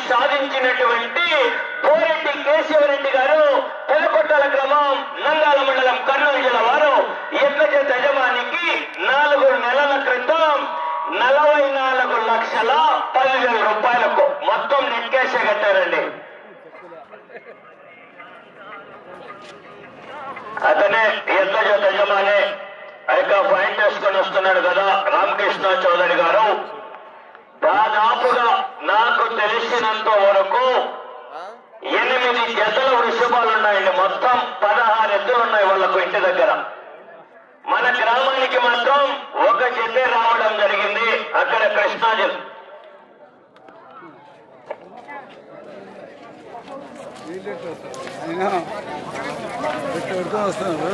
సాధించినటువంటి పోరెడ్డి కేశవరెడ్డి గారు తెలకొట్టాల గ్రామం నంగాల మండలం కర్నూలు జిల్లా వారు ఎడ్ల చేత యజమానికి నాలుగు నెలల క్రితం నలభై నాలుగు లక్షల పదివేల రూపాయలకు మొత్తం నెట్కేసే కట్టారండి అతనే ఎడ్ల చేత యజమాని ఆ యొక్క పాయింట్ వేసుకొని వస్తున్నాడు కదా రామకృష్ణ చౌదరి గారు దాదాపుగా నాకు తెలిసినంత వరకు ఎనిమిది జతల వృషభాలు ఉన్నాయండి మొత్తం పదహారు ఎద్దులు ఉన్నాయి వాళ్ళకు ఇంటి దగ్గర మన గ్రామానికి మాత్రం ఒక జతే రావడం జరిగింది అక్కడ కృష్ణాజల్ అయినా పెట్టి పెడుతూ వస్తున్నారు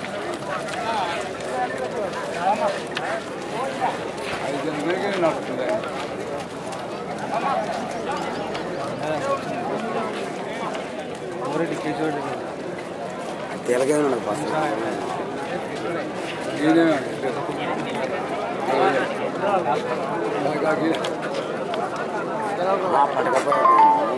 ఐదు జనమే నడుస్తుంది ఎవరెడ్డి కేశవరెడ్డి తెలగే ఉన్నాడు బస్సు ఈయనే పట్టకపోయి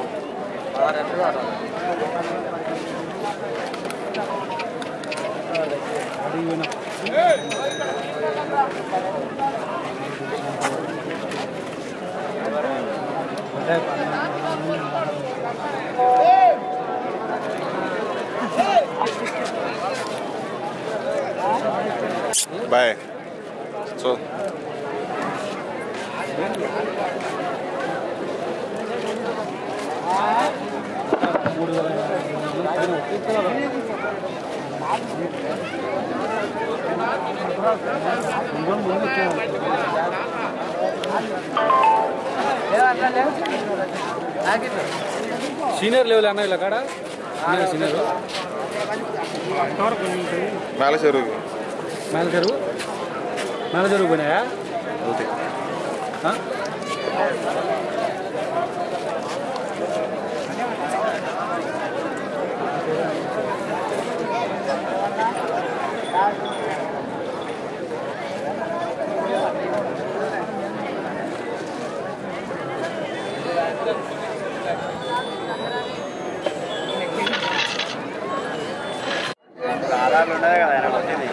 Bye. So. సీనియర్ లెవెల్ అన్న ఇలా కాడ సీనియర్ మేళ చెరువు మేనేజరు మేనేజరు పోయినాయా అంతే ఆ? ఆధార్లు ఉన్నాయి కదా ఆయన వచ్చింది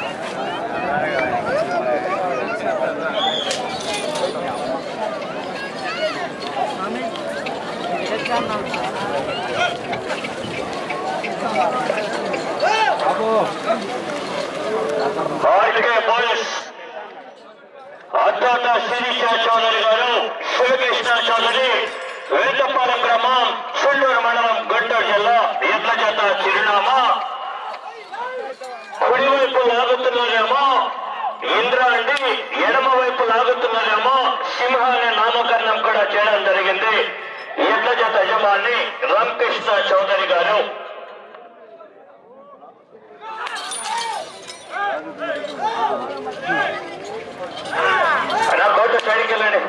ఆర్కే పోలీస్ అద్దాత శిరీష చౌదరి గారు శివకృష్ణ చౌదరి వేటపాలెం గ్రామం చుండూరు మండలం గుంటూరు జిల్లా ఎట్ల చేత చిరునామా కుడివైపు లాగుతున్నదేమో ఇంద్ర అండి ఎడమ వైపు లాగుతున్నదేమో సింహ అనే నామకరణం కూడా చేయడం జరిగింది ఎట్ల చేత యజమాని రామకృష్ణ చౌదరి గారు అలా కోట సైడ్కి వెళ్ళండి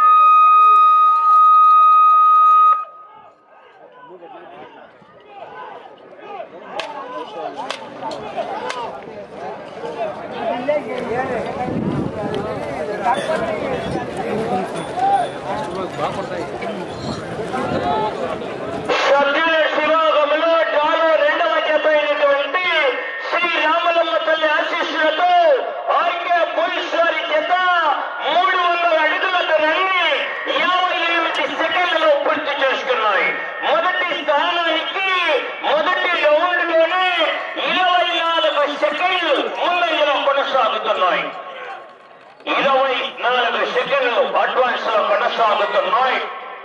సభ్యుల శివాగంలో డాలో రెండవ జత అయినటువంటి శ్రీ రామలమ్మ తల్లి ఆశీస్సులతో ఆర్కే పోలీస్ వారి జత మూడు వందల అడుగుల దూరాన్ని యాభై ఎనిమిది సెకండ్లలో పూర్తి చేసుకున్నాయి మొదటి స్థానానికి మొదటి రౌండ్లోనే ఇరవై నాలుగు సెకండ్లు ముందంజలో కొనసాగుతున్నాయి ఇరవై నాలుగు సెకండ్లు అడ్వాన్స్ లో కొనసాగుతున్నాయి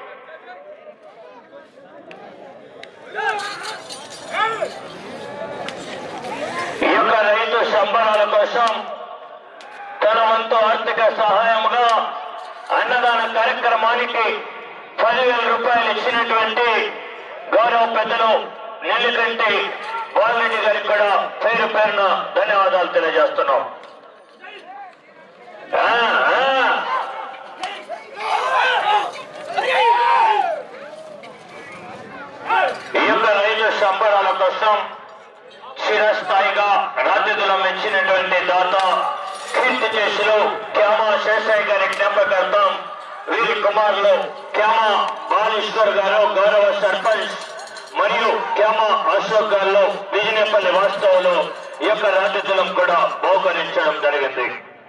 ఈ యొక్క రైతు సంబరాల కోసం తన వంతు ఆర్థిక సహాయముగా అన్నదాన కార్యక్రమానికి పదివేల రూపాయలు ఇచ్చినటువంటి గౌరవ పెద్దలు నెల్లికంటి బాలరెడ్డి గారికి కూడా పేరు పేరున ధన్యవాదాలు తెలియజేస్తున్నాం ఆ, ఆ. ఈ యొక్క రైతు సంబరాల కోసం చిరస్థాయిగా రాజ్యతులం మెచ్చినటువంటి దాత కీర్తి చేసులు క్యామా శేషయ్య గారి జ్ఞాపకార్థం వీరి కుమారులు క్యామ బాలేశ్వర్ గారు గౌరవ సర్పంచ్ మరియు క్యామ అశోక్ గారు విజయపల్లి వాస్తవంలో ఈ యొక్క రాజతులం కూడా బహుకరించడం జరిగింది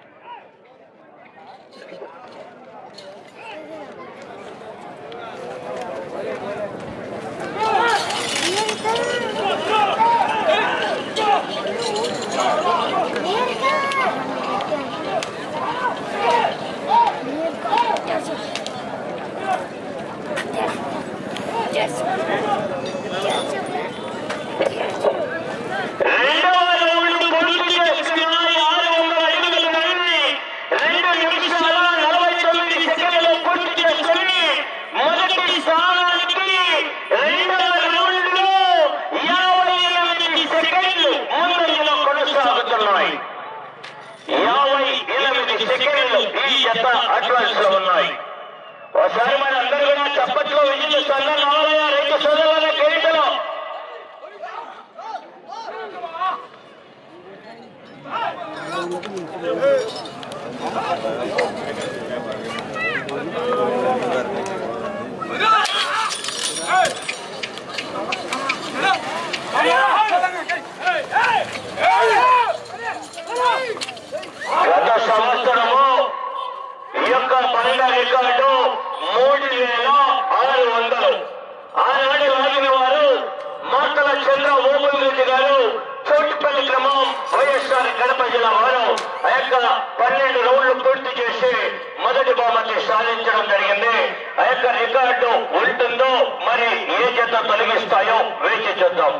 రెండవ రౌండ్ పూర్తి చేసుకున్నాయి ఆరు వందల అడుగులు నడిచి రెండు నిమిషాల నలభై తొమ్మిది సెకండ్లు పూర్తి చేసుకుని మొదటి స్థానానికి రెండవ రౌండ్ లో యాభై ఎనిమిది సెకండ్లు ముందంజలో కొనసాగుతున్నాయి యాభై ఎనిమిది సెకండ్లు ఈ జత అడ్వాన్స్ లో ఉన్నాయి ఒకసారి మన అందరూ కూడా చప్పట్లో విజయం సంఘం రావాలయ్య రైతు సోదరుల కేటలో గత సంవత్సరము ఈ యొక్క పండ రికార్డు మూడు వేల ఆరు వందలు ఆనాడు లాగిన వారు మాటల చంద్ర ఓపుల్ రెడ్డి గారు చోటుపల్లి క్రమం వైఎస్ఆర్ కడప జిల్లా వారు ఆ యొక్క పన్నెండు రౌండ్లు పూర్తి చేసి మొదటి బహుమతి సాధించడం జరిగింది ఆ యొక్క రికార్డు ఉంటుందో మరి ఏ జత తొలగిస్తాయో వేచి చూద్దాం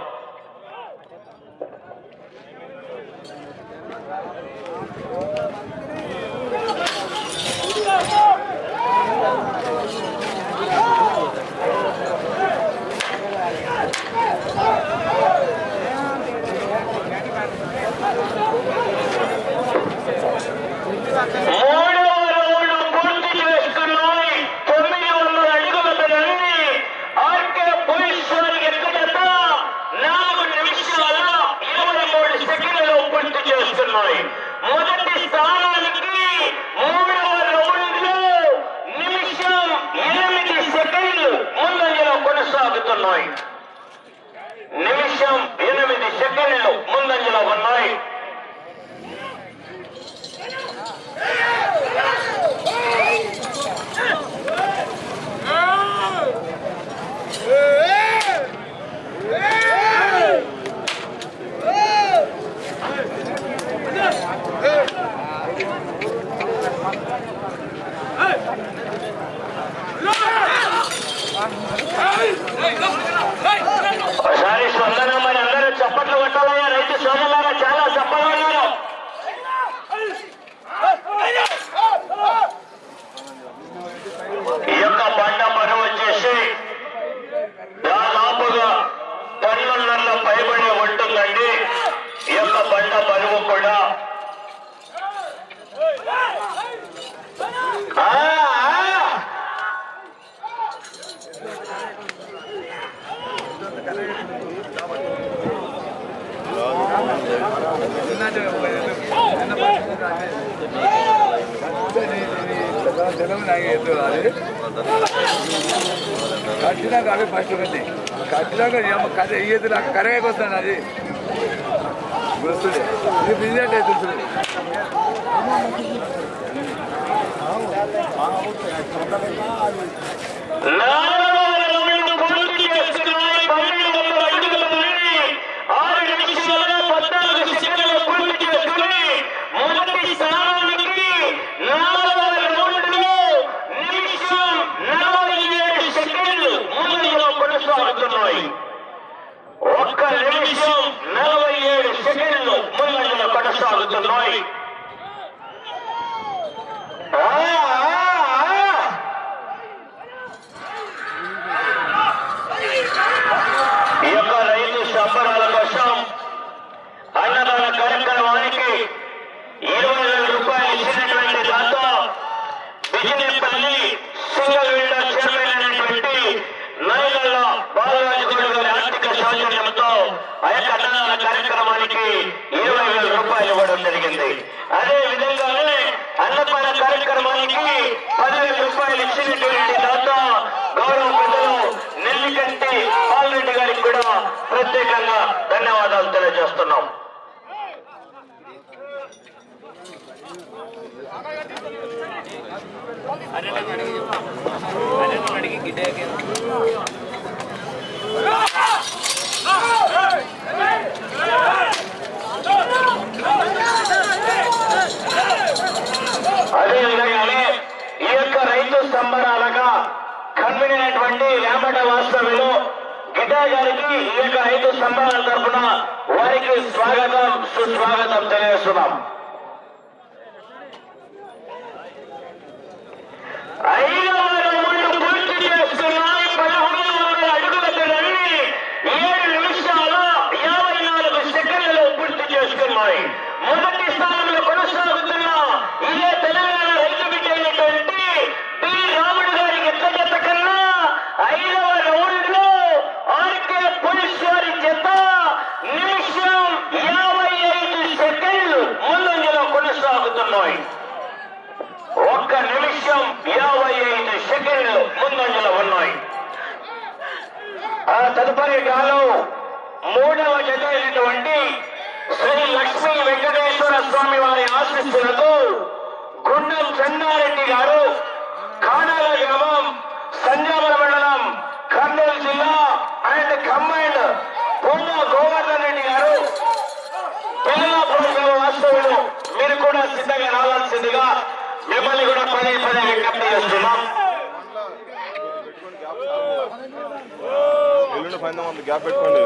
మూడవ రౌండ్ పూర్తి చేసుకున్నాయి తొమ్మిది వందల అడుగుల రండి ఆర్కే పోలీస్ వారికి ఎక్కడట నాలుగు నిమిషాల ఇరవై మూడు సెకండ్లు పూర్తి చేస్తున్నాయి మొదటి స్థానానికి మూడవ రౌండ్ లో నిమిషం ఎనిమిది సెకండ్లు ముందంజలో కొనసాగుతున్నాయి నిమిషం ఎనిమిది సెకండ్లు ముందంజలో ఉన్నాయి ఒకసారి స్పందన మరి అందరూ చప్పట్లు కొట్టాలయ్యా రైతు సోదరులారా చాలా చప్పలు ఉన్నారు ఈ యొక్క పంట పని వచ్చేసి దాదాపుగా పన్నెండున్నర పైబడి ఉంటుందండి ఈ యొక్క పంట బరువు కూడా ఆ, ఆ. కట్టినాక అవి ఫస్ట్ ఒకటి కట్టినాక ఏమో కథ ఇయ్యదు నాకు కరెక్ట్గా వస్తాను అది వస్తుంది ఇది బిజినెస్ అవుతుంది నాలుగవ రౌండ్ పూర్తి చేసుకున్నాయి పన్నెండు వందల అడుగుల నుండి ఆరు నిమిషాల పద్నాలుగు సెకండ్లు పూర్తి చేసుకుని మొదటి స్థానానికి నాలుగవ రౌండ్ లో నిమిషం నలభై ఏడు సెకండ్లు ముందులో కొనసాగుతున్నాయి ఒక్క నిమిషం నలభై ఏడు సెకండ్లు ముందంజలో కొనసాగుతున్నాయి ఆ, ఆ, ఆ. ఈ యొక్క రైతు సంబరాల కోసం అన్నదాన కార్యక్రమానికి ఇరవై వేల రూపాయలు ఇచ్చినటువంటి దాత బిజినెపల్లి సింగల్ విండో చైర్మన్ అయినటువంటి నయగల్ల బాలరాజు గౌడ్ గారి ఆర్థిక సౌజన్యంతో ఆ యొక్క అన్నదాన కార్యక్రమానికి ఇరవై వేల రూపాయలు ఇవ్వడం జరిగింది అదే విధంగానే అన్నదాన కార్యక్రమానికి పదివేల రూపాయలు ఇచ్చినటువంటి దాత ప్రత్యేకంగా ధన్యవాదాలు తెలియజేస్తున్నాం అదేవిధంగానే ఈ యొక్క రైతు సంబరాలుగా కన్వీనటువంటి వేమట వాస్తవ్యులు గిడ్డా గారికి ఈ యొక్క రైతు సంబరాల తరఫున వారికి స్వాగతం సుస్వాగతం తెలియజేస్తున్నాం ఐదవ రౌండ్ పూర్తి చేసుకున్నాయి పదహైదు వందల అడుగులకు రండి ఏడు నిమిషాల యాభై నాలుగు సెకండ్లలో పూర్తి చేసుకున్నాయి మొదటి స్థానంలో కొనసాగుతున్న ఇదే తెలంగాణ రైతు బిడ్డ అయినటువంటి టి రాముడు గారి ఎట్ల జత కన్నా ఐదవ రౌండ్ లో ఆర్కే పోలీస్ వారి జత నిమిషం యాభై ఐదు సెకండ్లు ముందంజలో కొనసాగుతున్నాయి ఒక్క నిమిషం యాభై ఐదు సెకండ్లు ముందంజలో ఉన్నాయి ఆ తదుపరి గాలో మూడవ జత అయినటువంటి శ్రీ లక్ష్మీ వెంకటేశ్వర స్వామి వారి ఆశీస్సులతో గుండం చెన్నారెడ్డి గారు కానాల గ్రామం సంజామల మండలం కర్నూలు జిల్లా అండ్ కంబైండ్ పూర్ణ గోవర్ధన్ రెడ్డి గారు పిల్లలాపురం గ్రామ వాస్తవులు మీరు కూడా సిద్ధంగా రావాల్సిందిగా మిమ్మల్ని కూడా పదే పదే విజ్ఞప్తి చేస్తున్నాం ఎల్లుండి పైన ఉంది గ్యాప్ పెట్టుకోండి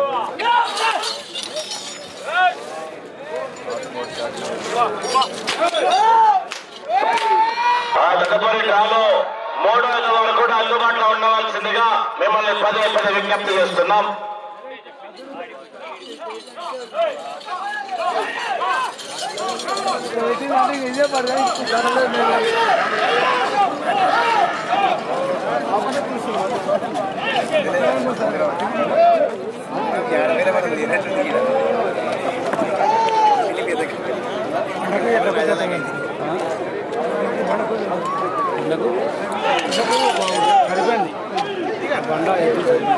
ఆ తదుపరి డ్రాలో మూడో ఐదు వరకు కూడా అందుబాటులో ఉండవలసిందిగా మిమ్మల్ని పదే పదే విజ్ఞప్తి చేస్తున్నాం ఇదే పడతాయి సరిపోయింది బండ ఎత్తు సరిపోయింది.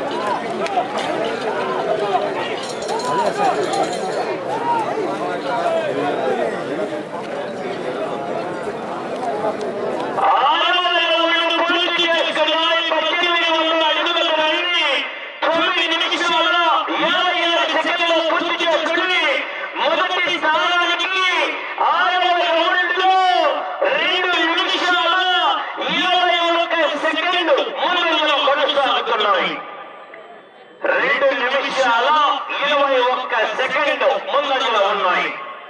ఆరవ రౌండ్ పూర్తి చేసుకున్నాయి పద్దెనిమిది వందల అడుగుల రండి తొమ్మిది నిమిషాల యాభై ఆరు సెకండ్లు పూర్తి చేసుకుని మొదటి స్థానానికి ఆరవ రౌండ్ లో రెండు నిమిషాల ఇరవై ఒక్క సెకండ్ ముందంజలో కొనసాగుతున్నాయి రెండు నిమిషాల ఇరవై ఒక్క సెకండ్ ముందంజలో ఉన్నాయి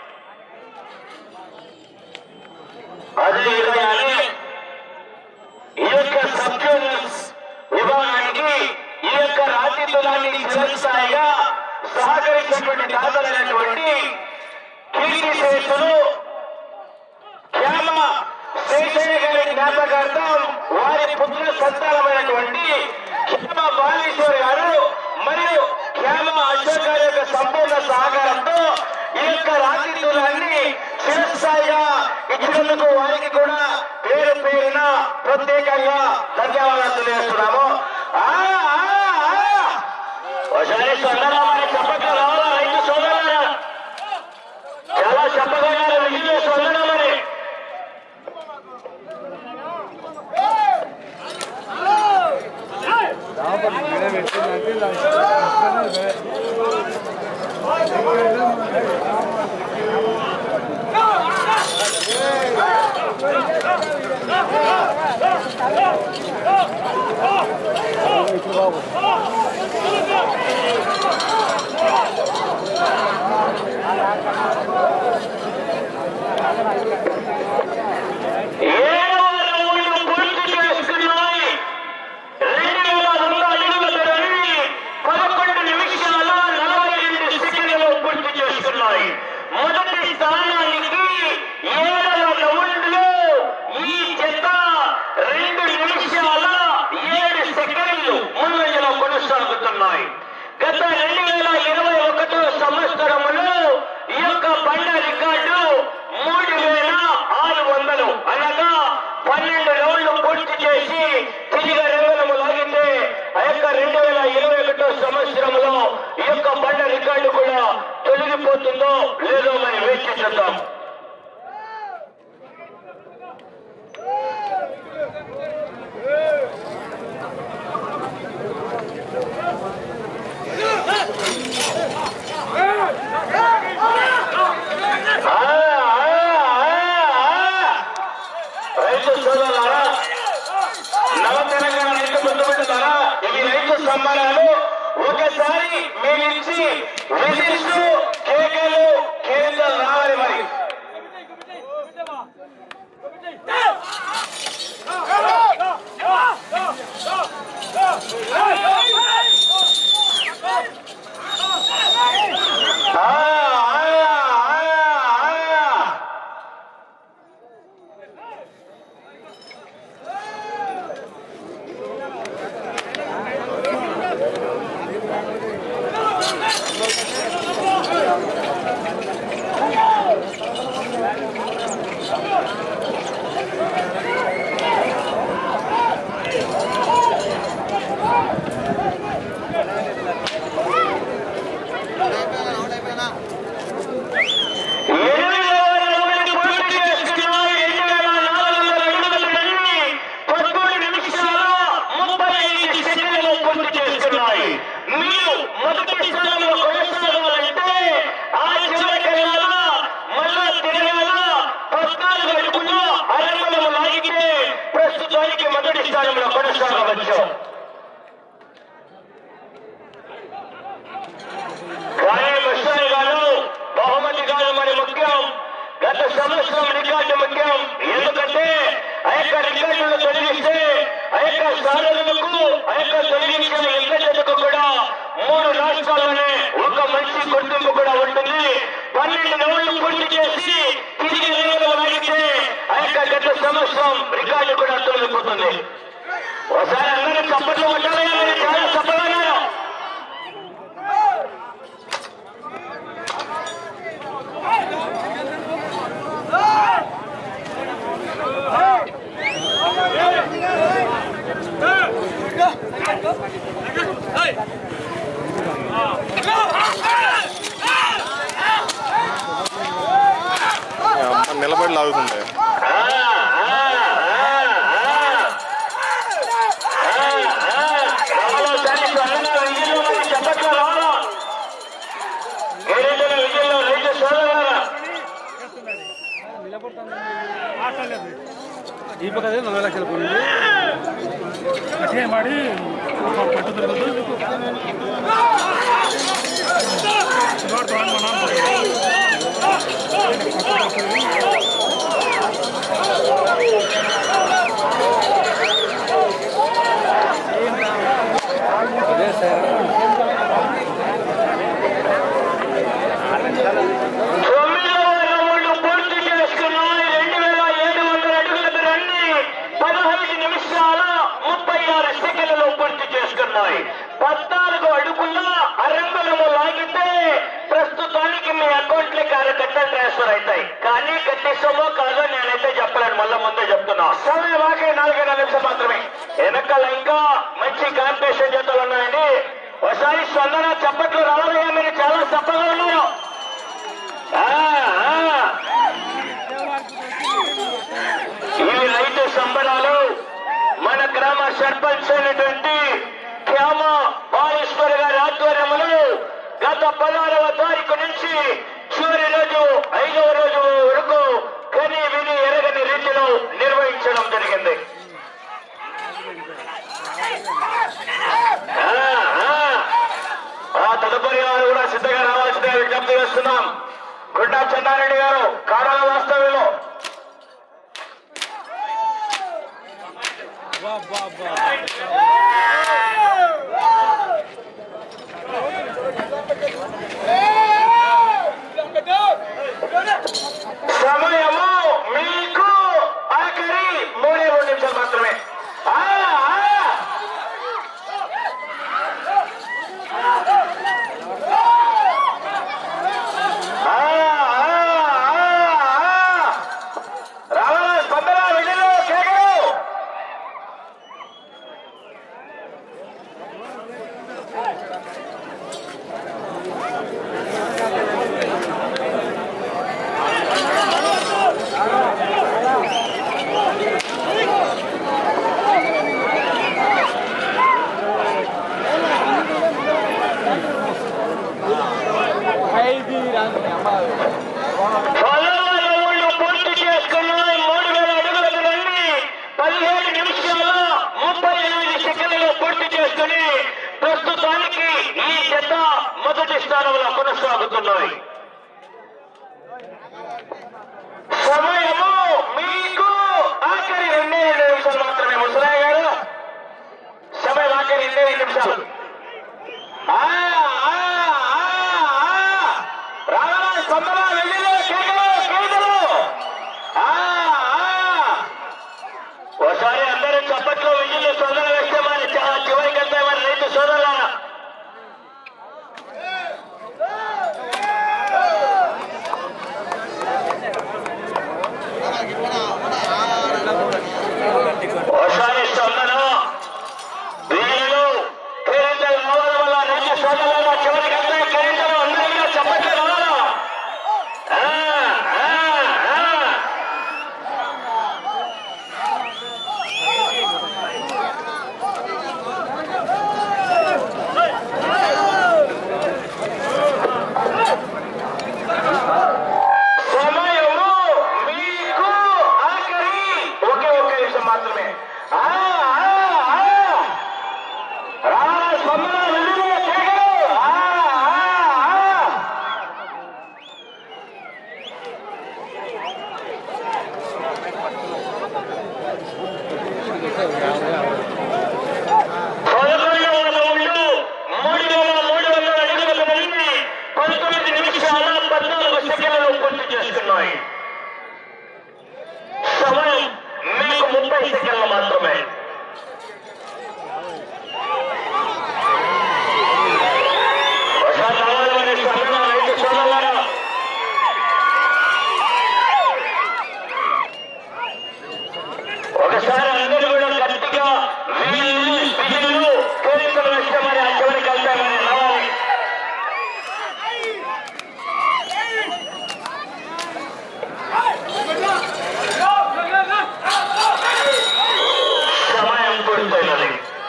అదేవిధంగానే ఈ యొక్క సబ్ జూనియర్స్ విభాగానికి ఈ యొక్క రాజ్యత్వాన్ని చిరస్థాయిగా సహకరించినటువంటి దాతలైనటువంటి కీర్తి శేషులు శ్యామ శేషయ్య గారి జ్ఞాపకార్థం వారి పుత్ర సంతానమైనటువంటి శ్యామ బాలేశ్వర్ గారు మరియు శ్యామ అశోక్ గారి యొక్క సంపూర్ణ సహకారంతో ఈ యొక్క రాజకీయాన్ని చిరస్థాయిగా ఇచ్చినందుకు వారికి కూడా పేరు పేరున ప్రత్యేకంగా ధన్యవాదాలు తెలియజేస్తున్నాము ఆ, ఆ, ఆ. ఒకసారి సొందరామని చెప్పక రావాలా రైతు సోదరులారా చాలా చెప్పగా విజయ సొందరామని ఏడవ రౌండ్ పూర్తి చేసుకున్నాయి రెండు వేల వంద అడుగుల రండి పదకొండు నిమిషాల నలభై రెండు సెకండ్లలో పూర్తి చేసుకున్నాయి మొదటి స్థానానికి ఏడవ రౌండ్ లో ఈ జత రెండు నిమిషాల ఏడు సెకండ్లు ముందంజలో కొనసాగుతున్నాయి గత రెండు వేల ఇరవై ఒకటో సంవత్సరములో ఈ యొక్క బండ రికార్డు మూడు వేల ఆరు వందలు అనగా పన్నెండు రౌండ్లు పూర్తి చేసి తిరిగి రంగము లాగితే ఆ యొక్క రెండు వేల ఇరవై ఒకటో సంవత్సరంలో ఈ యొక్క బండ రికార్డు కూడా తొలగిపోతుందో లేదో మరి వేచి చూద్దాం ఆ, ఆ, ఆ, ఆ. రైతు సోదరులారా నవ తెలంగాణ రైతు ముద్దుబిడ్డలారా ఇవి రైతు సమ్మానాలు ఒకసారి మీరించి విధిస్తూ కేకలు కేంద్రం రావాలి మరి ఆ, ఆ, ఆ, ఆ. ఎనిమిది వేల మంది పూర్తి చేసుకున్నాయి. రెండు వేల నాలుగు వందల అడుగుల బండిని పదమూడు నిమిషాలు ముప్పై ఐదు సెకండ్లలో పూర్తి చేసుకున్నాయి. మీరు మొదటి స్థానంలో కొనసాగాలంటే ఆ చివరికెళ్ళాలా, మళ్ళా తిరగాలా, పద్నాలుగు అడుగులు అరంగంలో లాగితే ప్రస్తుతానికి మొదటి స్థానంలో కొనసాగవచ్చు కానీ మస్తాయి గారు బహుమతి కాదు మరి ముఖ్యం గత సంవత్సరం రికార్డు ముఖ్యం ఎందుకంటే ఆ యొక్క రికార్డును తొలగిస్తే ఆ యొక్క సాధనలకు ఆ యొక్క తొలగించిన ఎల్లజలకు కూడా మూడు రాష్ట్రాల్లోనే ఒక మంచి గుర్తింపు కూడా ఉంటుంది పన్నెండు నెలలు పూర్తి చేసి తిరిగి రంగంలో లాగితే ఆ యొక్క గత సంవత్సరం రికార్డు కూడా తొలగిపోతుంది ఒకసారి అందరూ చప్పట్లు కొట్టాలి మీరు చాలా చప్పలన్నారు అమ్మ నిలబడి లాగుతుంటే ఈ పక్క అదే నలభై లక్షల పోయింది ಮಾಡಿ ಪಟ್ಟು ತರಬಹುದು అదే సార్ తొమ్మిదవ రౌండ్ పూర్తి చేసుకున్నాయి రెండు వేల ఏడు వందల అడుగులకు రండి పదహైదు నిమిషాల ముప్పై ఆరు సెకండ్లలో పూర్తి చేసుకున్నాయి పద్నాలుగు అడుగుల అరంగులము లాగితే ప్రస్తుతానికి మీ అకౌంట్ లకి ఆరు గంటలు ట్రాన్స్ఫర్ అవుతాయి కానీ కట్టేసామో కాదో నేనైతే చెప్పలేను మళ్ళీ ముందే చెప్తున్నా సమయం ఆకే నాలుగైదు నిమిషం మాత్రమే వెనకాల ఇంకా మంచి కాంపిటీషన్ జతలు ఉన్నాయండి ఒకసారి స్పందన చప్పట్లు రావాలయ్యా మీరు చాలా చప్పగా ఉన్నారు ఆ, ఆ. ఇవి రైతు సంబరాలు మన గ్రామ సర్పంచ్ అయినటువంటి శ్యామ బాలేశ్వర్ గారి ఆధ్వర్యంలో గత పదహారవ తారీఖు నుంచి చివరి రోజు ఐదవ రోజు వరకు కని విని ఎరగని రీతిలో నిర్వహించడం జరిగింది ఆ, ఆ. ఆ తదుపరి వారు కూడా సిద్ధంగా రావాల్సిందిగా విజ్ఞప్తి చేస్తున్నాం గుండా చెన్నారెడ్డి గారు కాడాల వాస్తవ్యంలో సమయము మీకు ఆఖరి మూడే మూడు నిమిషాలు మాత్రమే ఆ, ఆ. ఆ, ఆ, ఆ, ఆ. రావాలా స్పందన విజయలు కేకలు పదహారు ఊళ్ళు పూర్తి చేసుకున్నాయి మూడు వేల అడుగులకు రండి పదిహేడు నిమిషాలు ముప్పై ఎనిమిది సెకండ్లు పూర్తి చేసుకుని ప్రస్తుతానికి ఈ జత మొదటి స్థానంలో కొనసాగుతున్నాయి సమయము మీకు ఆఖరి రెండే రెండు నిమిషాలు మాత్రమే ముసరాయ్ గారు సమయం ఆఖరి రెండే రెండు నిమిషాలు ఆ, ఆ, ఆ, ఆ. రావణ స్పందన వెళ్ళిలో కేకలు కేకలు ఆ, ఆ. ఒకసారి అందరూ చప్పట్లో విజులు స్పందన వేస్తే మరి చ- చివరికి వెళ్తే మరి రైతు సోదరులారా ఒకసారి స్పందన వీళ్ళు కేరింతలు రావడం వల్ల రైతు సోదరులారా చివరికి వెళ్తే కేరింతలు అందరూ కూడా చప్పట్లు రావాలా ఆ, ఆ, ఆ. సమయము మీకు ఆఖరి ఒకే ఒక్క నిమిషం మాత్రమే ఆ, ఆ, ఆ. రా, స్పందన, వెళ్ళిరా, కేకలు. ఆ, ఆ, ఆ. పదకొండు వందల ఉండు మూడు వేల మూడు వందల అడుగులకు వెళ్ళి పంతొమ్మిది నిమిషాల పద్నాలుగు సెకండ్లు పూర్తి చేసుకున్నాయి సమయం మీకు ముప్పై సెకండ్లు మాత్రమే ఒకసారి రావాలని సమయం రైతు సోదరులారా ఒకసారి అందరూ కూడా గట్టిగా వీళ్ళు విజులు కోరికలు వస్తే మరి ఆ చివరికి వెళ్తే మరి రావాలి సమయం పూర్తయినది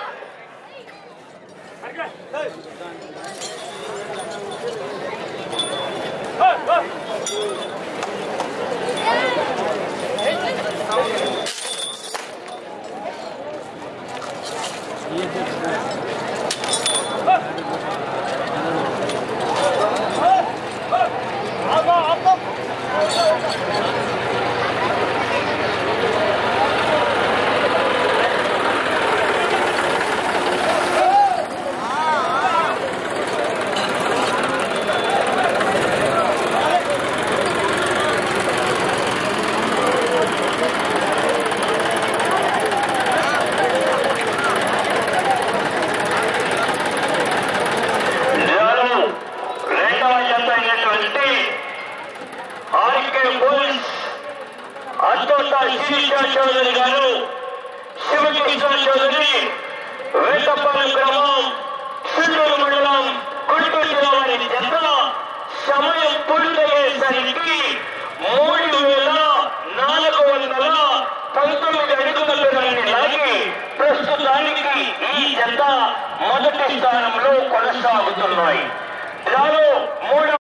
నేను రెండవ జత అయినటువంటి ఆర్కే పోలీస్ అద్దోట శిరీష చౌదరి గారు శివకృష్ణ చౌదరి వేటపాలెం గ్రామం చిల్లూరు మండలం గుంటూరు జిల్లా వారి జత సమయం పూర్తయ్యేసరికి మూడు వేల నాలుగు వందల పంతొమ్మిది అడుగుల దూరాన్ని లాగి ప్రస్తుతానికి ఈ జత మొదటి స్థానంలో కొనసాగుతున్నాయి రాను మూడవ